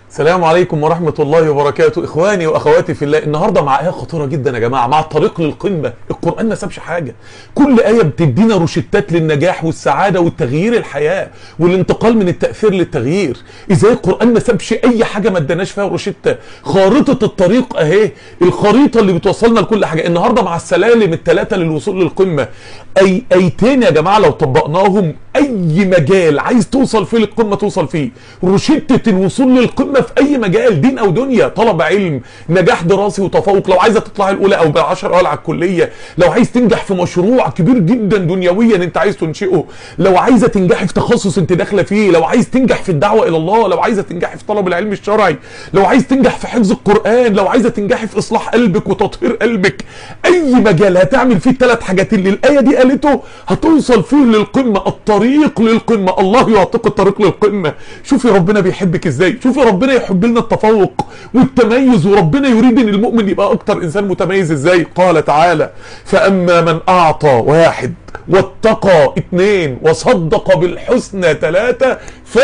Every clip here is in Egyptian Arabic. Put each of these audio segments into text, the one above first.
السلام عليكم ورحمة الله وبركاته إخواني وأخواتي في الله النهاردة مع آية خطيرة جدا يا جماعة مع الطريق للقمة القرآن ما سابش حاجة كل آية بتدينا روشتات للنجاح والسعادة والتغيير الحياة والانتقال من التأثير للتغيير إزاي القرآن ما سابش أي حاجة ما اداناش فيها روشتة خارطة الطريق أهي الخريطة اللي بتوصلنا لكل حاجة النهاردة مع السلالم الثلاثة للوصول للقمة أي أيتين يا جماعة لو طبقناهم أي مجال عايز توصل فيه للقمة توصل فيه روشتة الوصول للقمة في اي مجال دين او دنيا طلب علم نجاح دراسي وتفوق لو عايزه تطلع الاولى او بالعشر اول على الكليه لو عايز تنجح في مشروع كبير جدا دنيويا انت عايز تنشئه لو عايزه تنجحي في تخصص انت داخله فيه لو عايز تنجح في الدعوه الى الله لو عايزه تنجحي في طلب العلم الشرعي لو عايز تنجح في حفظ القران لو عايزه تنجحي في اصلاح قلبك وتطهير قلبك اي مجال هتعمل فيه الثلاث حاجات اللي الايه دي قالته هتوصل فيه للقمه الطريق للقمه الله يعطيك الطريق للقمه شوفي ربنا بيحبك ازاي شوفي ربنا يحب لنا التفوق والتميز وربنا يريد ان المؤمن يبقى اكتر انسان متميز ازاي قال تعالى فاما من اعطى واحد واتقى اثنين وصدق بالحسنى ثلاثة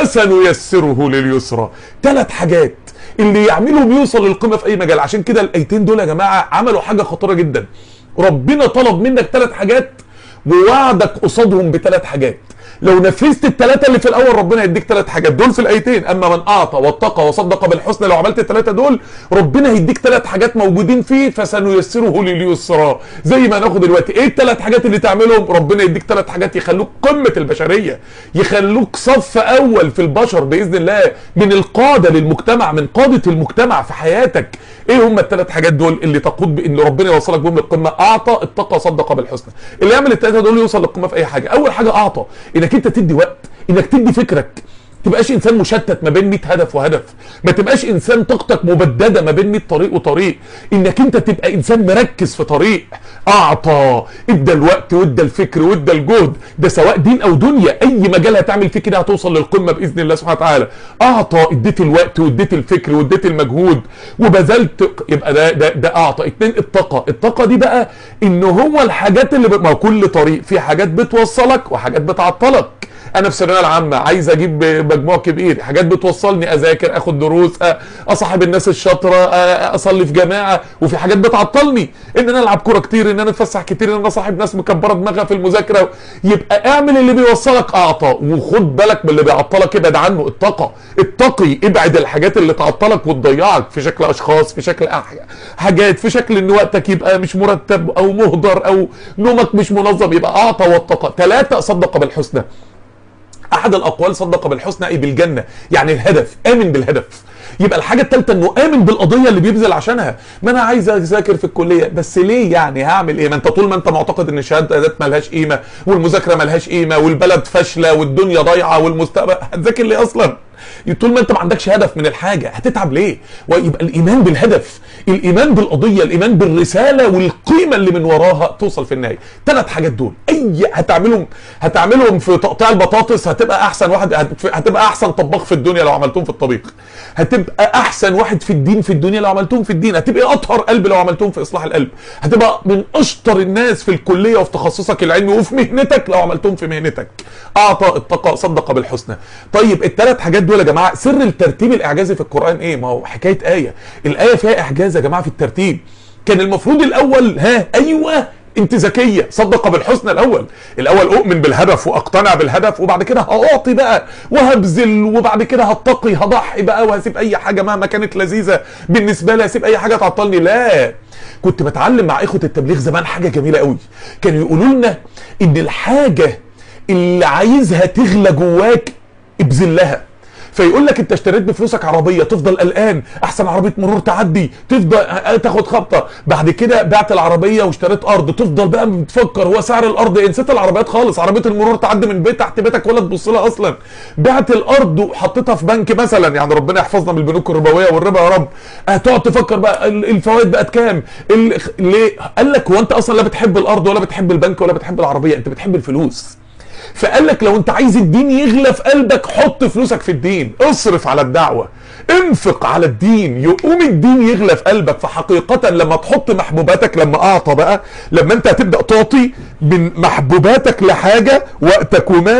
فسنيسره لليسرى ثلاث حاجات اللي يعملهم يوصل للقمة في اي مجال عشان كده الايتين دول يا جماعة عملوا حاجة خطيرة جدا ربنا طلب منك ثلاث حاجات ووعدك قصادهم بثلاث حاجات لو نفذت الثلاثه اللي في الاول ربنا يديك ثلاث حاجات دول في الايتين اما من اعطى واتقى وصدق بالحسنى لو عملت الثلاثه دول ربنا هيديك ثلاث حاجات موجودين فيه فسنيسره لليسرى زي ما ناخد دلوقتي ايه الثلاث حاجات اللي تعملهم ربنا يديك ثلاث حاجات يخلوك قمه البشريه يخلوك صف اول في البشر باذن الله من القاده للمجتمع من قاده المجتمع في حياتك ايه هم الثلاث حاجات دول اللي تقود بان ربنا يوصلك بهم للقمه اعطى اتقى صدق بالحسنى اللي يعمل الثلاثه دول يوصل للقمه في اي حاجه اول حاجه اعطى انك انت تدي وقت انك تدي فكرك تبقاش انسان مشتت ما بين 100 هدف وهدف ما تبقاش انسان طاقتك مبدده ما بين 100 طريق وطريق انك انت تبقى انسان مركز في طريق اعطى ادى الوقت وادى الفكر وادى الجهد ده سواء دين او دنيا اي مجال هتعمل فيه كده هتوصل للقمه باذن الله سبحانه وتعالى اعطى اديت الوقت واديت الفكر واديت المجهود وبذلت يبقى ده ده ده اعطى اتنين الطاقه الطاقه دي بقى ان هو الحاجات اللي ما كل طريق في حاجات بتوصلك وحاجات بتعطلك انا في الثانويه العامه عايز اجيب مجموع كبير حاجات بتوصلني اذاكر اخد دروس اصاحب الناس الشاطره اصلي في جماعه وفي حاجات بتعطلني ان انا العب كوره كتير ان انا اتفسح كتير ان انا صاحب ناس مكبره دماغها في المذاكره يبقى اعمل اللي بيوصلك اعطى وخد بالك من اللي بيعطلك ابعد عنه الطاقه اتقي ابعد الحاجات اللي تعطلك وتضيعك في شكل اشخاص في شكل حاجات في شكل ان وقتك يبقى مش مرتب او مهدر او نومك مش منظم يبقى اعطى واتقى ثلاثه صدق بالحسنى احد الاقوال صدق بالحسنى اي بالجنه يعني الهدف امن بالهدف يبقى الحاجه الثالثه انه امن بالقضيه اللي بيبذل عشانها ما انا عايز اذاكر في الكليه بس ليه يعني هعمل ايه ما انت طول ما انت معتقد ان الشهادات مالهاش قيمه والمذاكره مالهاش قيمه والبلد فاشله والدنيا ضايعه والمستقبل هتذاكر ليه اصلا طول ما انت ما عندكش هدف من الحاجه هتتعب ليه ويبقى الايمان بالهدف الايمان بالقضيه الايمان بالرساله والقيمه اللي من وراها توصل في النهايه ثلاث حاجات دول اي هتعملهم هتعملهم في تقطيع البطاطس هتبقى احسن واحد هتبقى احسن طباخ في الدنيا لو عملتهم في الطبيخ هتبقى احسن واحد في الدين في الدنيا لو عملتهم في الدين هتبقى اطهر قلب لو عملتهم في اصلاح القلب هتبقى من اشطر الناس في الكليه وفي تخصصك العلمي وفي مهنتك لو عملتهم في مهنتك اعطى اتقى صدق بالحسنى طيب الثلاث حاجات دول يا جماعه سر الترتيب الاعجازي في القران ايه ما هو حكايه ايه الايه فيها اعجاز يا جماعه في الترتيب كان المفروض الاول ها ايوه انت ذكيه صدق بالحسنى الاول الاول اؤمن بالهدف واقتنع بالهدف وبعد كده هاعطي بقى وهبذل وبعد كده هتقي هضحي بقى وهسيب اي حاجه مهما كانت لذيذه بالنسبه لي هسيب اي حاجه تعطلني لا كنت بتعلم مع اخوه التبليغ زمان حاجه جميله قوي كانوا يقولوا لنا ان الحاجه اللي عايزها تغلى جواك ابذل لها فيقول لك انت اشتريت بفلوسك عربيه تفضل قلقان احسن عربيه مرور تعدي تفضل تاخد خبطه بعد كده بعت العربيه واشتريت ارض تفضل بقى بتفكر هو سعر الارض ايه نسيت العربيات خالص عربيه المرور تعدي من بيت تحت بيتك ولا تبص لها اصلا بعت الارض وحطيتها في بنك مثلا يعني ربنا يحفظنا من البنوك الربويه والربا يا رب هتقعد تفكر بقى الفوائد بقت كام ليه قال لك هو انت اصلا لا بتحب الارض ولا بتحب البنك ولا بتحب العربيه انت بتحب الفلوس فقال لك لو انت عايز الدين يغلى في قلبك حط فلوسك في الدين اصرف على الدعوه انفق على الدين يقوم الدين يغلى في قلبك فحقيقة لما تحط محبوباتك لما اعطى بقى لما انت هتبدأ تعطي من محبوباتك لحاجة وقتك ومالك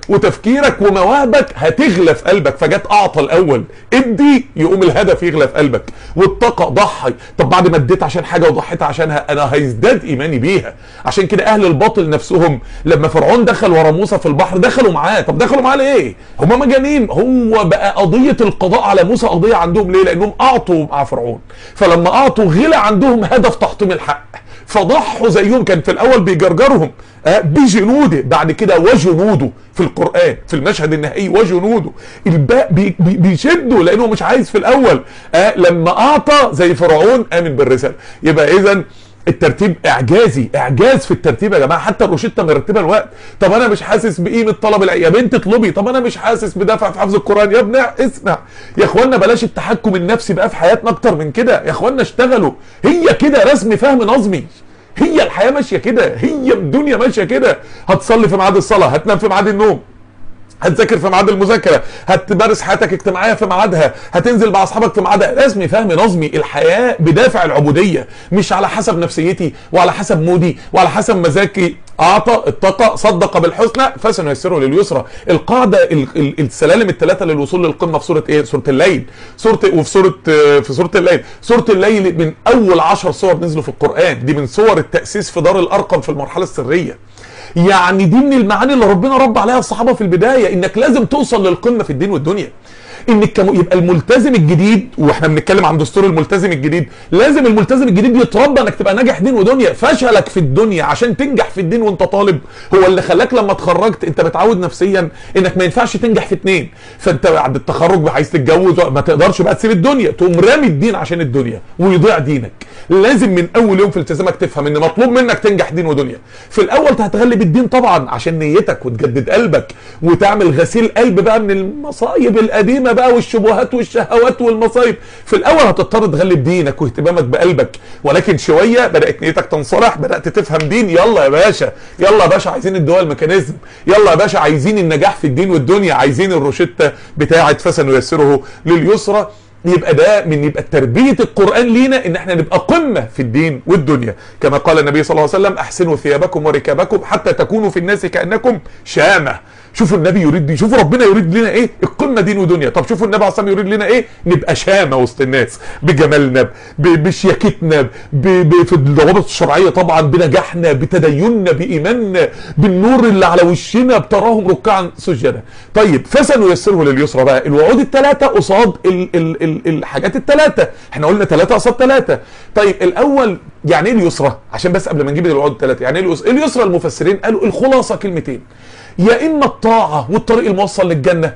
وتفكيرك ومواهبك هتغلى في قلبك فجت اعطى الاول ادي يقوم الهدف يغلى في قلبك والطاقه ضحي طب بعد ما اديت عشان حاجه وضحيت عشانها انا هيزداد ايماني بيها عشان كده اهل الباطل نفسهم لما فرعون دخل ورا موسى في البحر دخلوا معاه طب دخلوا معاه ليه هم مجانين هو بقى قضيه القضاء على موسى قضيه عندهم ليه لانهم اعطوا مع فرعون فلما اعطوا غلى عندهم هدف تحطيم الحق فضحوا زيهم كان في الاول بيجرجرهم آه بجنوده بعد كده وجنوده في القران في المشهد النهائي وجنوده الباء بي بي بيشدوا لانه مش عايز في الاول آه لما اعطى زي فرعون امن بالرساله يبقى اذا الترتيب اعجازي اعجاز في الترتيب يا جماعه حتى الروشته مرتبه الوقت طب انا مش حاسس بقيمه طلب العلم يا بنت اطلبي طب انا مش حاسس بدفع في حفظ القران يا ابني اسمع يا اخوانا بلاش التحكم النفسي بقى في حياتنا اكتر من كده يا اخوانا اشتغلوا هي كده رسم فهم نظمي هي الحياه ماشيه كده هي الدنيا ماشيه كده هتصلي في ميعاد الصلاه هتنام في ميعاد النوم هتذاكر في ميعاد المذاكره هتمارس حياتك اجتماعيه في ميعادها هتنزل مع اصحابك في ميعادها رسمي فهم نظمي الحياه بدافع العبوديه مش على حسب نفسيتي وعلى حسب مودي وعلى حسب مزاجي اعطى اتقى صدق بالحسنى فسنيسره لليسرى القاعده ال ال السلالم الثلاثه للوصول للقمه في سوره ايه سوره الليل سوره وفي سوره في سوره الليل سوره الليل من اول عشر صور نزلوا في القران دي من صور التاسيس في دار الارقم في المرحله السريه يعني دي من المعاني اللي ربنا رب عليها الصحابه في البدايه انك لازم توصل للقمه في الدين والدنيا انك كم... يبقى الملتزم الجديد واحنا بنتكلم عن دستور الملتزم الجديد لازم الملتزم الجديد يتربى انك تبقى ناجح دين ودنيا فشلك في الدنيا عشان تنجح في الدين وانت طالب هو اللي خلاك لما اتخرجت انت متعود نفسيا انك ما ينفعش تنجح في اتنين فانت بعد التخرج عايز تتجوز ما تقدرش بقى تسيب الدنيا تقوم رامي الدين عشان الدنيا ويضيع دينك لازم من اول يوم في التزامك تفهم ان مطلوب منك تنجح دين ودنيا في الاول هتغلب الدين طبعا عشان نيتك وتجدد قلبك وتعمل غسيل قلب بقى من المصايب القديمه بقى والشبهات والشهوات والمصايب في الاول هتضطر تغلب دينك واهتمامك بقلبك ولكن شويه بدات نيتك تنصلح بدات تفهم دين يلا يا باشا يلا يا باشا عايزين الدول ميكانيزم يلا يا باشا عايزين النجاح في الدين والدنيا عايزين الروشته بتاعه فسنيسره لليسرى يبقى ده من يبقى تربيه القران لينا ان احنا نبقى قمه في الدين والدنيا كما قال النبي صلى الله عليه وسلم احسنوا ثيابكم وركابكم حتى تكونوا في الناس كانكم شامه شوفوا النبي يريد دي شوفوا ربنا يريد لنا ايه القمه دين ودنيا طب شوفوا النبي عليه الصلاه والسلام يريد لنا ايه نبقى شامه وسط الناس بجمالنا بشياكتنا في الضوابط الشرعيه طبعا بنجاحنا بتديننا بايماننا بالنور اللي على وشنا بتراهم ركعا سجدا طيب فسنيسره لليسرى بقى الوعود الثلاثه قصاد ال ال ال الحاجات الثلاثه احنا قلنا ثلاثه قصاد ثلاثه طيب الاول يعني ايه اليسرى عشان بس قبل ما نجيب الوعود الثلاثه يعني ايه اليسرى اليسرى المفسرين قالوا الخلاصه كلمتين يا اما الطاعه والطريق الموصل للجنه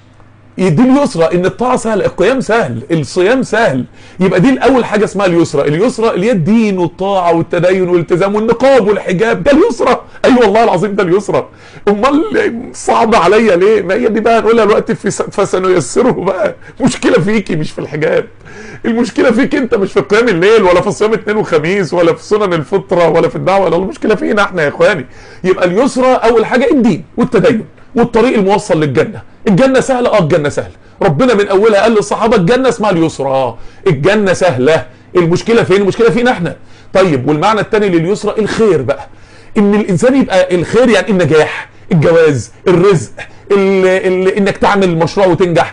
دي اليسرى ان الطاعه سهله القيام سهل الصيام سهل يبقى دي الاول حاجه اسمها اليسرى اليسرى اللي هي الدين والطاعه والتدين والالتزام والنقاب والحجاب ده اليسرى اي أيوة والله العظيم ده اليسرى امال صعب عليا ليه ما هي دي بقى نقولها دلوقتي في فسنيسره بقى مشكله فيكي مش في الحجاب المشكله فيك انت مش في قيام الليل ولا في صيام اثنين وخميس ولا في سنن الفطره ولا في الدعوه ولا المشكله فينا احنا يا اخواني يبقى اليسرى اول حاجه الدين والتدين والطريق الموصل للجنه الجنه سهله اه الجنه سهله ربنا من اولها قال للصحابه الجنه اسمها اليسرى الجنه سهله المشكله فين المشكله فينا احنا طيب والمعنى الثاني لليسرى الخير بقى ان الانسان يبقى الخير يعني النجاح الجواز الرزق ال ال انك تعمل مشروع وتنجح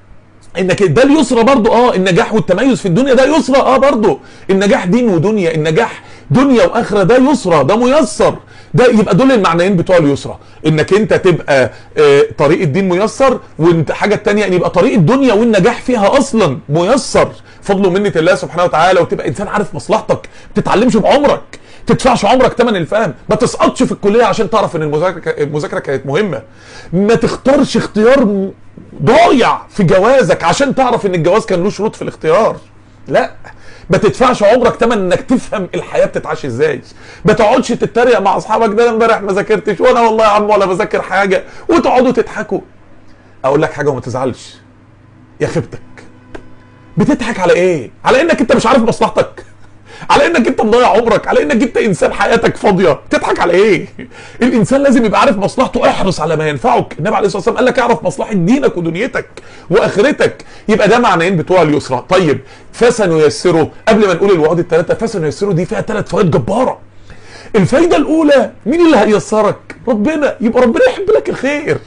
انك ده اليسرى برضو اه النجاح والتميز في الدنيا ده يسرى اه برضو النجاح دين ودنيا النجاح دنيا واخره ده يسرى ده ميسر ده يبقى دول المعنيين بتوع اليسرى انك انت تبقى اه طريق الدين ميسر وانت حاجه الثانيه ان يبقى طريق الدنيا والنجاح فيها اصلا ميسر فضل ومنه الله سبحانه وتعالى وتبقى انسان عارف مصلحتك ما تتعلمش بعمرك تدفعش عمرك ثمن الفهم ما تسقطش في الكليه عشان تعرف ان المذاكره المذاكره كانت مهمه ما تختارش اختيار ضايع في جوازك عشان تعرف ان الجواز كان له شروط في الاختيار لا ما تدفعش عمرك تمن انك تفهم الحياه بتتعاش ازاي ما تقعدش تتريق مع اصحابك ده امبارح ما ذاكرتش وانا والله يا عم ولا بذاكر حاجه وتقعدوا تضحكوا اقول لك حاجه وما تزعلش يا خيبتك بتضحك على ايه على انك انت مش عارف مصلحتك على انك انت مضيع عمرك على انك انت انسان حياتك فاضيه تضحك على ايه الانسان لازم يبقى عارف مصلحته احرص على ما ينفعك النبي عليه الصلاه والسلام قال لك اعرف مصلحه دينك ودنيتك واخرتك يبقى ده معنيين بتوع اليسرى طيب فسنيسره قبل ما نقول الوعود الثلاثه فسنيسره دي فيها ثلاث فوائد جباره الفايده الاولى مين اللي هيسرك ربنا يبقى ربنا يحب لك الخير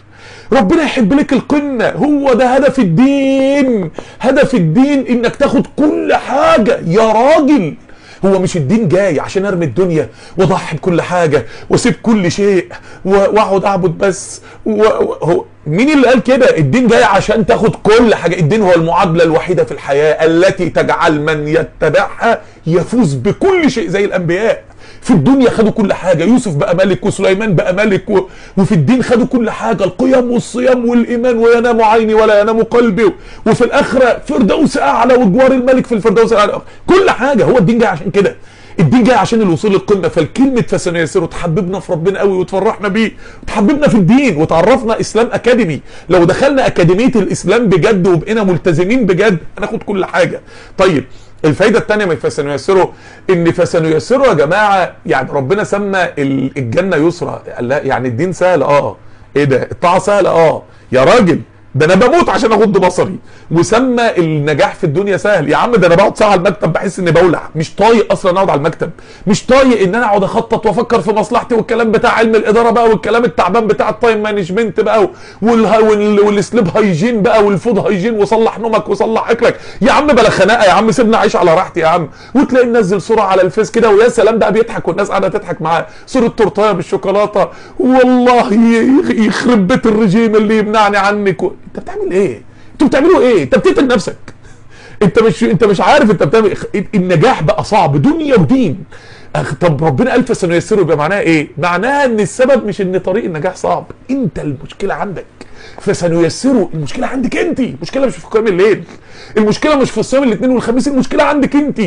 ربنا يحب لك القمة هو ده هدف الدين هدف الدين انك تاخد كل حاجة يا راجل هو مش الدين جاي عشان ارمي الدنيا واضحي بكل حاجه واسيب كل شيء و- واقعد اعبد بس و... و... هو مين اللي قال كده الدين جاي عشان تاخد كل حاجه الدين هو المعادله الوحيده في الحياه التي تجعل من يتبعها يفوز بكل شيء زي الانبياء في الدنيا خدوا كل حاجة يوسف بقى ملك وسليمان بقى ملك و... وفي الدين خدوا كل حاجة القيام والصيام والإيمان وينام عيني ولا ينام قلبي وفي الآخرة فردوس أعلى وجوار الملك في الفردوس الأعلى كل حاجة هو الدين جاي عشان كده الدين جاي عشان الوصول للقمة فالكلمة فسنيسره تحببنا في ربنا قوي وتفرحنا بيه وتحببنا في الدين وتعرفنا إسلام أكاديمي لو دخلنا أكاديمية الإسلام بجد وبقينا ملتزمين بجد هناخد كل حاجة طيب الفايده الثانيه من فسنيسره ان فسنيسره يا جماعه يعني ربنا سمى ال- الجنه يسرى قال لا يعني الدين سهل اه ايه ده الطاعه سهله اه يا راجل ده انا بموت عشان اغض بصري وسمى النجاح في الدنيا سهل يا عم ده انا بقعد ساعه على المكتب بحس اني بولع مش طايق اصلا اقعد على المكتب مش طايق ان انا اقعد اخطط وافكر في مصلحتي والكلام بتاع علم الاداره بقى والكلام التعبان بتاع التايم مانجمنت بقى والها- وال- والسليب هايجين بقى والفود هايجين وصلح نومك وصلح اكلك يا عم بلا خناقه يا عم سيبنا عيش على راحتي يا عم وتلاقي منزل صوره على الفيس كده ويا سلام بقى بيضحك والناس قاعده تضحك معاه صوره تورتايه بالشوكولاته والله ي- يخرب بيت الرجيم اللي يمنعني عنك و... انت بتعمل ايه؟ انتوا بتعملوا ايه؟ انت بتقتل نفسك انت مش انت مش عارف انت بتعمل إيه. النجاح بقى صعب دنيا ودين أخ طب ربنا الف سنيسره يبقى معناها ايه؟ معناها ان السبب مش ان طريق النجاح صعب انت المشكله عندك فسنيسره المشكله عندك انت المشكله مش في قيام الليل المشكله مش في الصيام الاثنين والخميس المشكله عندك انت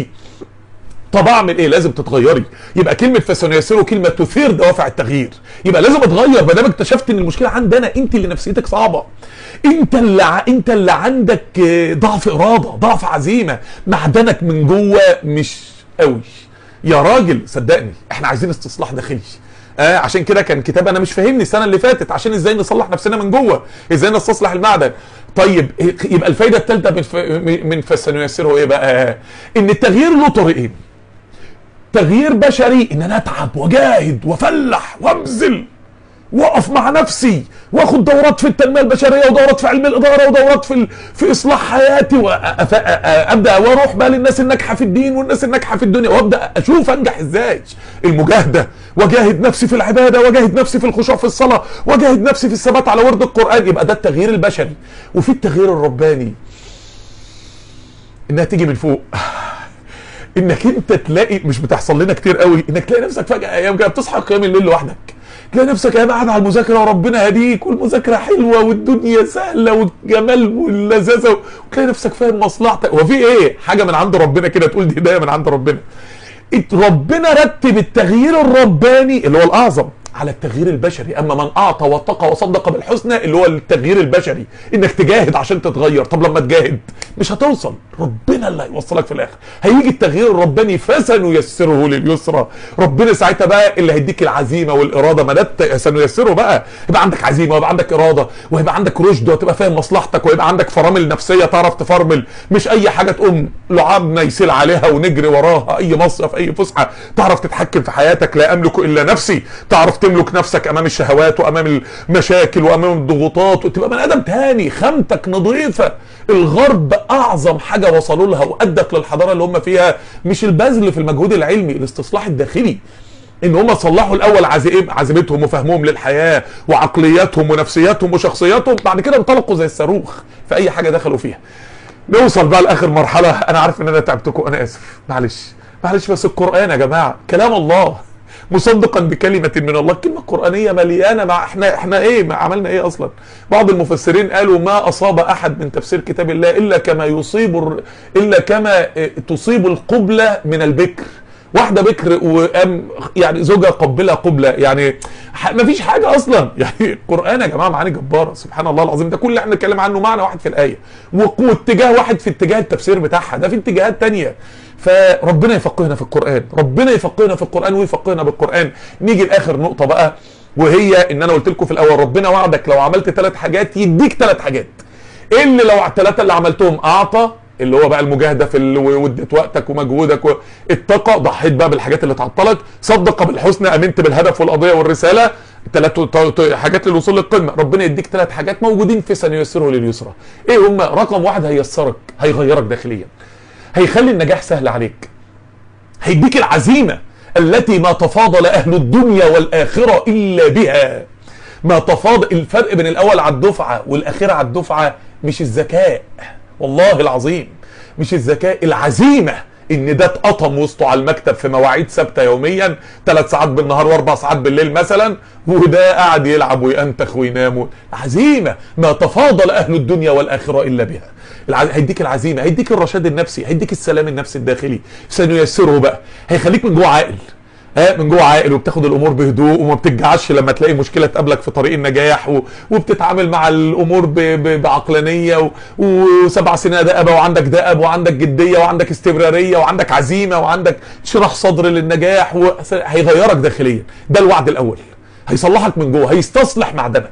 طب اعمل ايه لازم تتغيري يبقى كلمه فسنيسره كلمه تثير دوافع التغيير يبقى لازم اتغير ما دام اكتشفت ان المشكله عندي انا انت اللي نفسيتك صعبه انت اللي ع... انت اللي عندك آه، ضعف اراده ضعف عزيمه معدنك من جوه مش قوي يا راجل صدقني احنا عايزين استصلاح داخلي آه عشان كده كان كتاب انا مش فاهمني السنه اللي فاتت عشان ازاي نصلح نفسنا من جوه ازاي نستصلح المعدن طيب يبقى الفايده الثالثه من ف... من فسنيسره ايه بقى ان التغيير له طريقين تغيير بشري ان انا اتعب واجاهد وافلح وابذل واقف مع نفسي واخد دورات في التنميه البشريه ودورات في علم الاداره ودورات في ال... في اصلاح حياتي وابدا واروح بقى للناس الناجحه في الدين والناس الناجحه في الدنيا وابدا اشوف انجح ازاي المجاهده واجاهد نفسي في العباده واجاهد نفسي في الخشوع في الصلاه واجاهد نفسي في الثبات على ورد القران يبقى ده التغيير البشري وفي التغيير الرباني انها تيجي من فوق انك انت تلاقي مش بتحصل لنا كتير قوي انك تلاقي نفسك فجاه ايام كده بتصحى قيام الليل لوحدك تلاقي نفسك ايام قاعد على المذاكره وربنا هديك والمذاكره حلوه والدنيا سهله والجمال واللذاذه وتلاقي نفسك فاهم مصلحتك هو في ايه حاجه من عند ربنا كده تقول دي هدايه من عند ربنا ات- ربنا رتب التغيير الرباني اللي هو الاعظم على التغيير البشري اما من اعطى واتقى وصدق بالحسنى اللي هو التغيير البشري انك تجاهد عشان تتغير طب لما تجاهد مش هتوصل ربنا اللي هيوصلك في الاخر هيجي التغيير الرباني فسنيسره لليسرى ربنا ساعتها بقى اللي هيديك العزيمه والاراده ما ده سنيسره بقى يبقى عندك عزيمه ويبقى عندك اراده ويبقى عندك رشد وتبقى فاهم مصلحتك ويبقى عندك فرامل نفسيه تعرف تفرمل مش اي حاجه تقوم لعابنا يسيل عليها ونجري وراها اي مصيف اي فسحه تعرف تتحكم في حياتك لا املك الا نفسي تعرف تملك نفسك امام الشهوات وامام المشاكل وامام الضغوطات وتبقى بني ادم تاني خامتك نظيفه الغرب اعظم حاجه وصلوا لها وادت للحضاره اللي هم فيها مش البذل في المجهود العلمي الاستصلاح الداخلي ان هم صلحوا الاول عزيم عزيمتهم وفهمهم للحياه وعقلياتهم ونفسياتهم وشخصياتهم بعد كده انطلقوا زي الصاروخ في اي حاجه دخلوا فيها نوصل بقى لاخر مرحله انا عارف ان انا تعبتكم انا اسف معلش معلش بس القران يا جماعه كلام الله مصدقا بكلمه من الله الكلمه القرانيه مليانه مع احنا احنا ايه ما عملنا ايه اصلا بعض المفسرين قالوا ما اصاب احد من تفسير كتاب الله الا كما يصيب الر- الا كما اه، تصيب القبله من البكر واحده بكر وقام يعني زوجها قبلها قبله يعني ح- مفيش حاجه اصلا يعني القران يا جماعه معاني جباره سبحان الله العظيم ده كل اللي احنا بنتكلم عنه معنى واحد في الايه و- واتجاه واحد في اتجاه التفسير بتاعها ده في اتجاهات تانية فربنا يفقهنا في القران ربنا يفقهنا في القران ويفقهنا بالقران نيجي لاخر نقطه بقى وهي ان انا قلت لكم في الاول ربنا وعدك لو عملت ثلاث حاجات يديك ثلاث حاجات ايه اللي لو الثلاثه اللي عملتهم اعطى اللي هو بقى المجاهده في ال- واديت وقتك ومجهودك اتقى ضحيت بقى بالحاجات اللي تعطلك صدق بالحسنى امنت بالهدف والقضيه والرساله ثلاث حاجات للوصول للقمه ربنا يديك ثلاث حاجات موجودين في سنيسره لليسرى ايه هم رقم واحد هيسرك هيغيرك داخليا هيخلي النجاح سهل عليك هيديك العزيمه التي ما تفاضل اهل الدنيا والاخره الا بها ما تفاضل الفرق بين الاول على الدفعه والاخيره على الدفعه مش الذكاء والله العظيم مش الذكاء العزيمه ان ده اتقطم وسطه على المكتب في مواعيد ثابته يوميا ثلاث ساعات بالنهار واربع ساعات بالليل مثلا وده قاعد يلعب وينتخ وينام عزيمه ما تفاضل اهل الدنيا والاخره الا بها هيديك العزيمه هيديك الرشاد النفسي هيديك السلام النفسي الداخلي سنيسره بقى هيخليك من جوه عاقل ها من جوه عاقل وبتاخد الامور بهدوء وما بتتجعش لما تلاقي مشكله تقابلك في طريق النجاح و... وبتتعامل مع الامور ب... ب... بعقلانيه و... وسبع سنين دأبه وعندك دأب وعندك جديه وعندك استمراريه وعندك عزيمه وعندك شرح صدر للنجاح و... هيغيرك داخليا ده الوعد الاول هيصلحك من جوه هيستصلح معدنك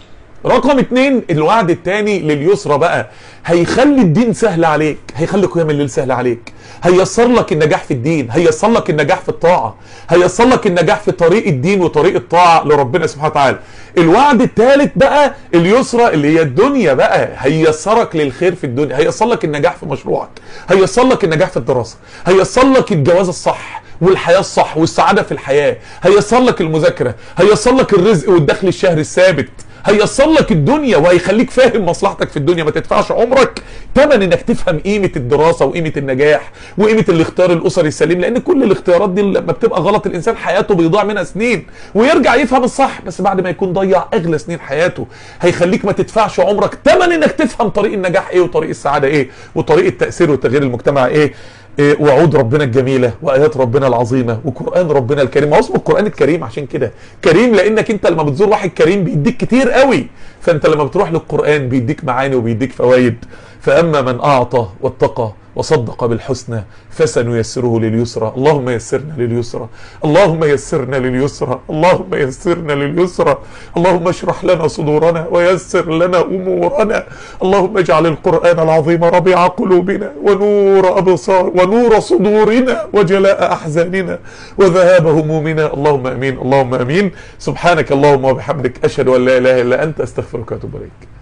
رقم اتنين الوعد التاني لليسرى بقى هيخلي الدين سهل عليك هيخلي قيام الليل سهل عليك هيسر لك النجاح في الدين هيسر لك النجاح في الطاعة هيسر لك النجاح في طريق الدين وطريق الطاعة لربنا سبحانه وتعالى الوعد الثالث بقى اليسرى اللي هي الدنيا بقى هيسرك للخير في الدنيا هيسر لك النجاح في مشروعك هيسر لك النجاح في الدراسة هيسر لك الجواز الصح والحياة الصح والسعادة في الحياة هيسر لك المذاكرة هيسر لك الرزق والدخل الشهري الثابت هيصل لك الدنيا وهيخليك فاهم مصلحتك في الدنيا ما تدفعش عمرك تمن انك تفهم قيمه الدراسه وقيمه النجاح وقيمه الاختيار الاسري السليم لان كل الاختيارات دي لما بتبقى غلط الانسان حياته بيضيع منها سنين ويرجع يفهم الصح بس بعد ما يكون ضيع اغلى سنين حياته هيخليك ما تدفعش عمرك تمن انك تفهم طريق النجاح ايه وطريق السعاده ايه وطريق التاثير وتغيير المجتمع ايه وعود ربنا الجميلة وآيات ربنا العظيمة وقرآن ربنا الكريم هو اسمه القرآن الكريم عشان كده كريم لأنك أنت لما بتزور واحد كريم بيديك كتير قوي فأنت لما بتروح للقرآن بيديك معاني وبيديك فوائد فأما من أعطى واتقى وصدق بالحسنى فسنيسره لليسرى اللهم يسرنا لليسرى اللهم يسرنا لليسرى اللهم يسرنا لليسرى اللهم اشرح لنا صدورنا ويسر لنا امورنا اللهم اجعل القران العظيم ربيع قلوبنا ونور ابصار ونور صدورنا وجلاء احزاننا وذهاب همومنا اللهم امين اللهم امين سبحانك اللهم وبحمدك اشهد ان لا اله الا انت استغفرك واتوب اليك